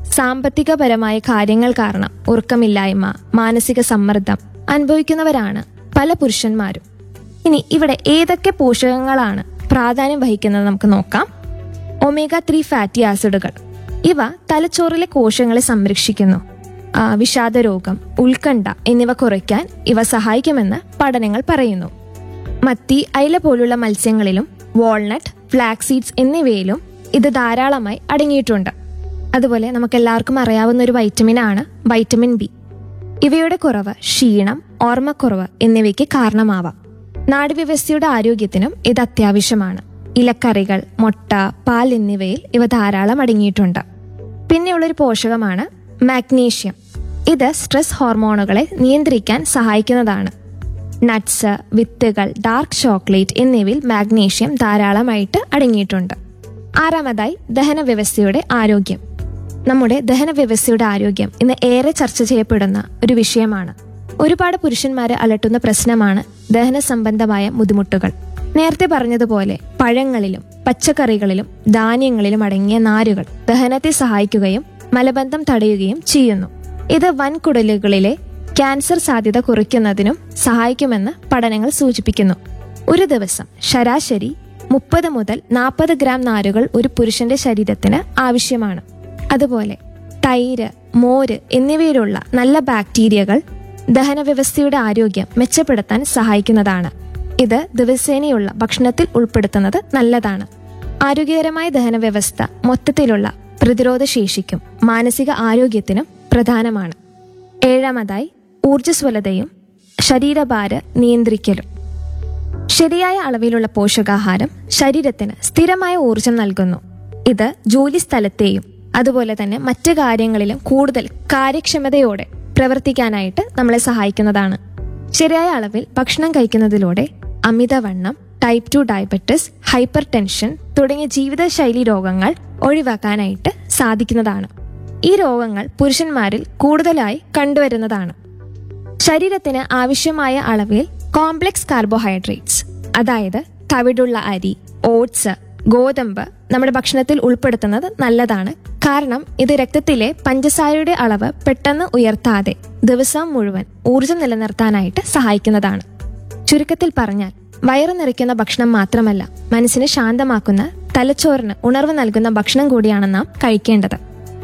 സാമ്പത്തികപരമായ കാര്യങ്ങൾ കാരണം ഉറക്കമില്ലായ്മ മാനസിക സമ്മർദ്ദം അനുഭവിക്കുന്നവരാണ് പല പുരുഷന്മാരും ഇനി ഇവിടെ ഏതൊക്കെ പോഷകങ്ങളാണ് പ്രാധാന്യം വഹിക്കുന്നത് നമുക്ക് നോക്കാം ഒമേഗ ത്രീ ഫാറ്റി ആസിഡുകൾ ഇവ തലച്ചോറിലെ കോശങ്ങളെ സംരക്ഷിക്കുന്നു ആ, വിഷാദരോഗം ഉത്കണ്ഠ എന്നിവ കുറയ്ക്കാൻ ഇവ സഹായിക്കുമെന്ന് പഠനങ്ങൾ പറയുന്നു മത്തി അയില പോലുള്ള മത്സ്യങ്ങളിലും വാൾനട്ട് ഫ്ലാക്സ് സീഡ്സ് എന്നിവയിലും ഇത് ധാരാളമായി അടങ്ങിയിട്ടുണ്ട് അതുപോലെ നമുക്ക് എല്ലാവർക്കും അറിയാവുന്ന ഒരു വൈറ്റമിനാണ് വൈറ്റമിൻ ബി ഇവയുടെ കുറവ് ക്ഷീണം ഓർമ്മക്കുറവ് എന്നിവയ്ക്ക് കാരണമാവാം നാഡീവ്യവസ്ഥയുടെ ആരോഗ്യത്തിനും ഇത് അത്യാവശ്യമാണ് ഇലക്കറികൾ മുട്ട പാൽ എന്നിവയിൽ ഇവ ധാരാളം അടങ്ങിയിട്ടുണ്ട് പിന്നെയുള്ളൊരു പോഷകമാണ് മാഗ്നീഷ്യം ഇത് സ്ട്രെസ് ഹോർമോണുകളെ നിയന്ത്രിക്കാൻ സഹായിക്കുന്നതാണ് നട്ട്സ് വിത്തുകൾ ഡാർക്ക് ചോക്ലേറ്റ് എന്നിവയിൽ മാഗ്നീഷ്യം ധാരാളമായിട്ട് അടങ്ങിയിട്ടുണ്ട് ആറാമതായി ദഹന വ്യവസ്ഥയുടെ ആരോഗ്യം നമ്മുടെ ദഹന വ്യവസ്ഥയുടെ ആരോഗ്യം ഇന്ന് ഏറെ ചർച്ച ചെയ്യപ്പെടുന്ന ഒരു വിഷയമാണ് ഒരുപാട് പുരുഷന്മാരെ അലട്ടുന്ന പ്രശ്നമാണ് ദഹന സംബന്ധമായ ബുദ്ധിമുട്ടുകൾ നേരത്തെ പറഞ്ഞതുപോലെ പഴങ്ങളിലും പച്ചക്കറികളിലും ധാന്യങ്ങളിലും അടങ്ങിയ നാരുകൾ ദഹനത്തെ സഹായിക്കുകയും മലബന്ധം തടയുകയും ചെയ്യുന്നു ഇത് വൻകുടലുകളിലെ ക്യാൻസർ സാധ്യത കുറയ്ക്കുന്നതിനും സഹായിക്കുമെന്ന് പഠനങ്ങൾ സൂചിപ്പിക്കുന്നു ഒരു ദിവസം ശരാശരി മുപ്പത് മുതൽ നാൽപ്പത് ഗ്രാം നാരുകൾ ഒരു പുരുഷന്റെ ശരീരത്തിന് ആവശ്യമാണ് അതുപോലെ തൈര് മോര് എന്നിവയിലുള്ള നല്ല ബാക്ടീരിയകൾ ദഹനവ്യവസ്ഥയുടെ ആരോഗ്യം മെച്ചപ്പെടുത്താൻ സഹായിക്കുന്നതാണ് ഇത് ദിവസേനയുള്ള ഭക്ഷണത്തിൽ ഉൾപ്പെടുത്തുന്നത് നല്ലതാണ് ആരോഗ്യകരമായ ദഹനവ്യവസ്ഥ മൊത്തത്തിലുള്ള പ്രതിരോധ ശേഷിക്കും മാനസിക ആരോഗ്യത്തിനും പ്രധാനമാണ് ഏഴാമതായി ഊർജ്ജസ്വലതയും ശരീരഭാര നിയന്ത്രിക്കലും ശരിയായ അളവിലുള്ള പോഷകാഹാരം ശരീരത്തിന് സ്ഥിരമായ ഊർജം നൽകുന്നു ഇത് ജോലി സ്ഥലത്തെയും അതുപോലെ തന്നെ മറ്റു കാര്യങ്ങളിലും കൂടുതൽ കാര്യക്ഷമതയോടെ പ്രവർത്തിക്കാനായിട്ട് നമ്മളെ സഹായിക്കുന്നതാണ് ശരിയായ അളവിൽ ഭക്ഷണം കഴിക്കുന്നതിലൂടെ അമിതവണ്ണം type two diabetes hypertension തുടങ്ങിയ ജീവിതശൈലി രോഗങ്ങൾ ഒഴിവാക്കാനായിട്ട് സാധിക്കുന്നതാണ് ഈ രോഗങ്ങൾ പുരുഷന്മാരിൽ കൂടുതലായി കണ്ടുവരുന്നതാണ് ശരീരത്തിന് ആവശ്യമായ അളവിൽ കോംപ്ലക്സ് കാർബോഹൈഡ്രേറ്റ്സ് അതായത് തവിടുള്ള അരി ഓട്സ് ഗോതമ്പ് നമ്മുടെ ഭക്ഷണത്തിൽ ഉൾപ്പെടുത്തുന്നത് നല്ലതാണ് കാരണം ഇത് രക്തത്തിലെ പഞ്ചസാരയുടെ അളവ് പെട്ടെന്ന് ഉയർത്താതെ ദിവസം മുഴുവൻ ഊർജം നിലനിർത്താനായിട്ട് സഹായിക്കുന്നതാണ് ചുരുക്കത്തിൽ പറഞ്ഞാൽ വയറു നിറയ്ക്കുന്ന ഭക്ഷണം മാത്രമല്ല മനസ്സിനെ ശാന്തമാക്കുന്ന തലച്ചോറിന് ഉണർവ് നൽകുന്ന ഭക്ഷണം കൂടിയാണ് നാം കഴിക്കേണ്ടത്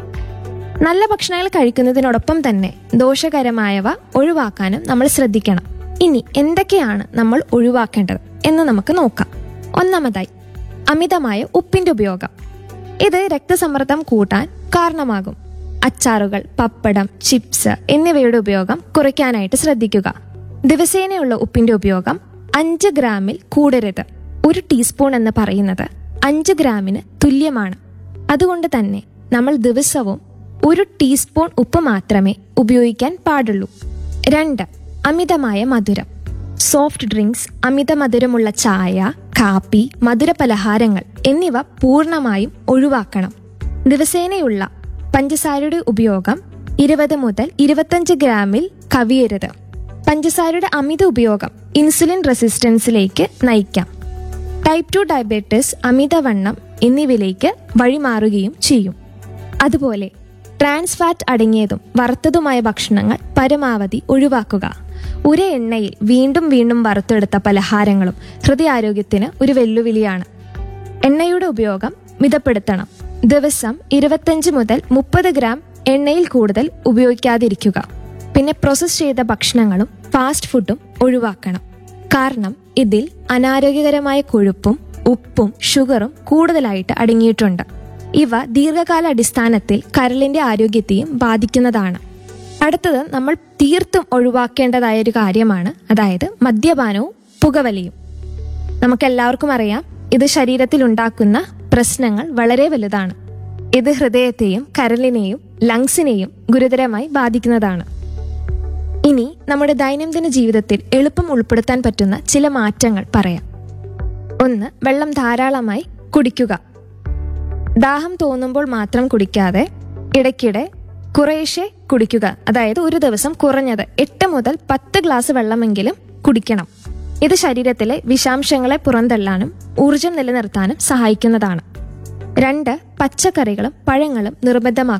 നല്ല ഭക്ഷണങ്ങൾ കഴിക്കുന്നതിനോടൊപ്പം തന്നെ ദോഷകരമായവ ഒഴിവാക്കാനും നമ്മൾ ശ്രദ്ധിക്കണം ഇനി എന്തൊക്കെയാണ് നമ്മൾ ഒഴിവാക്കേണ്ടത് എന്ന് നമുക്ക് നോക്കാം ഒന്നാമതായി അമിതമായ ഉപ്പിന്റെ ഉപയോഗം ഇത് രക്തസമ്മർദ്ദം കൂട്ടാൻ കാരണമാകും അച്ചാറുകൾ പപ്പടം ചിപ്സ് എന്നിവയുടെ ഉപയോഗം കുറയ്ക്കാനായിട്ട് ശ്രദ്ധിക്കുക ദിവസേനയുള്ള ഉപ്പിന്റെ ഉപയോഗം അഞ്ച് ഗ്രാമിൽ കൂടരുത് ഒരു ടീസ്പൂൺ എന്ന് പറയുന്നത് അഞ്ച് ഗ്രാമിന് തുല്യമാണ് അതുകൊണ്ട് തന്നെ നമ്മൾ ദിവസവും ഒരു ടീസ്പൂൺ ഉപ്പ് മാത്രമേ ഉപയോഗിക്കാൻ പാടുള്ളൂ രണ്ട് അമിതമായ മധുരം സോഫ്റ്റ് ഡ്രിങ്ക്സ് അമിത മധുരമുള്ള ചായ കാപ്പി മധുര പലഹാരങ്ങൾ എന്നിവ പൂർണ്ണമായും ഒഴിവാക്കണം ദിവസേനയുള്ള പഞ്ചസാരയുടെ ഉപയോഗം ഇരുപത് മുതൽ ഇരുപത്തഞ്ച് ഗ്രാമിൽ കവിയരുത് പഞ്ചസാരയുടെ അമിത ഉപയോഗം ഇൻസുലിൻ റെസിസ്റ്റൻസിലേക്ക് നയിക്കാം ടൈപ്പ് ടു ഡയബറ്റീസ് അമിതവണ്ണം എന്നിവയിലേക്ക് വഴിമാറുകയും ചെയ്യും അതുപോലെ ട്രാൻസ് ഫാറ്റ് അടങ്ങിയതും വറുത്തതുമായ ഭക്ഷണങ്ങൾ പരമാവധി ഒഴിവാക്കുക ഒരേ എണ്ണയിൽ വീണ്ടും വീണ്ടും വറുത്തെടുത്ത പലഹാരങ്ങളും ഹൃദയാരോഗ്യത്തിന് ഒരു വെല്ലുവിളിയാണ് എണ്ണയുടെ ഉപയോഗം മിതപ്പെടുത്തണം ദിവസം ഇരുപത്തഞ്ച് മുതൽ മുപ്പത് ഗ്രാം എണ്ണയിൽ കൂടുതൽ ഉപയോഗിക്കാതിരിക്കുക പിന്നെ പ്രോസസ് ചെയ്ത ഭക്ഷണങ്ങളും ഫാസ്റ്റ് ഫുഡും ഒഴിവാക്കണം കാരണം ഇതിൽ അനാരോഗ്യകരമായ കൊഴുപ്പും ഉപ്പും ഷുഗറും കൂടുതലായിട്ട് അടങ്ങിയിട്ടുണ്ട് ഇവ ദീർഘകാല അടിസ്ഥാനത്തിൽ കരളിന്റെ ആരോഗ്യത്തെയും ബാധിക്കുന്നതാണ് അടുത്തത് നമ്മൾ തീർത്തും ഒഴിവാക്കേണ്ടതായ ഒരു കാര്യമാണ് അതായത് മദ്യപാനവും പുകവലിയും നമുക്കെല്ലാവർക്കും അറിയാം ഇത് ശരീരത്തിൽ ഉണ്ടാക്കുന്ന പ്രശ്നങ്ങൾ വളരെ വലുതാണ് ഇത് ഹൃദയത്തെയും കരളിനെയും ലങ്സിനെയും ഗുരുതരമായി ബാധിക്കുന്നതാണ് ഇനി നമ്മുടെ ദൈനംദിന ജീവിതത്തിൽ എളുപ്പം ഉൾപ്പെടുത്താൻ പറ്റുന്ന ചില മാറ്റങ്ങൾ പറയാം ഒന്ന് വെള്ളം ധാരാളമായി കുടിക്കുക ദാഹം തോന്നുമ്പോൾ മാത്രം കുടിക്കാതെ ഇടയ്ക്കിടെ കുറേശ്ശെ കുടിക്കുക അതായത് ഒരു ദിവസം കുറഞ്ഞത് എട്ട് മുതൽ പത്ത് ഗ്ലാസ് വെള്ളമെങ്കിലും കുടിക്കണം ഇത് ശരീരത്തിലെ വിഷാംശങ്ങളെ പുറന്തള്ളാനും ഊർജം നിലനിർത്താനും സഹായിക്കുന്നതാണ് രണ്ട് പച്ചക്കറികളും പഴങ്ങളും നിർബന്ധമാക്കുക